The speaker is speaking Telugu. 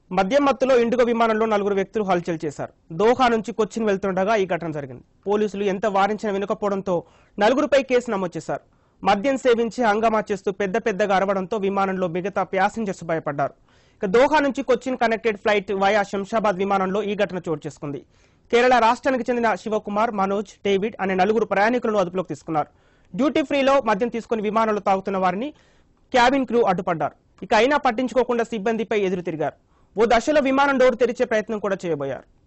మద్యం మత్తులో ఇండిగో విమానంలో నలుగురు వ్యక్తులు హల్చల్ చేశారు దోహా నుంచి కొచ్చిన్ వెళ్తుండగా ఈ ఘటన జరిగింది పోలీసులు ఎంత వారించినా వినకపోవడంతో నలుగురుపై కేసు నమోదు చేశారు మద్యం సేవించి హంగామా చేస్తూ పెద్ద పెద్దగా అరవడంతో విమానంలో మిగతా ప్యాసింజర్స్ భయపడ్డారు ఇక దోహా నుంచి Cochin connected flight via Shamshabad విమానంలో ఈ ఘటన చోటు చేసుకుంది కేరళ రాష్ట్రానికి చెందిన శివకుమార్ మనోజ్ డేవిడ్ అనే నలుగురు ప్రయాణికులను అదుపులోకి తీసుకున్నారు డ్యూటీ ఫ్రీలో మద్యం తీసుకుని విమానంలో తాగుతున్న వారిని క్యాబిన్ క్రూ అడ్డుపడ్డారు ఇక అయినా పట్టించుకోకుండా సిబ్బందిపై ఎదురు తిరిగారు ఓ దశలో విమానం డోర్ తెరిచే ప్రయత్నం కూడా చేయబోయారు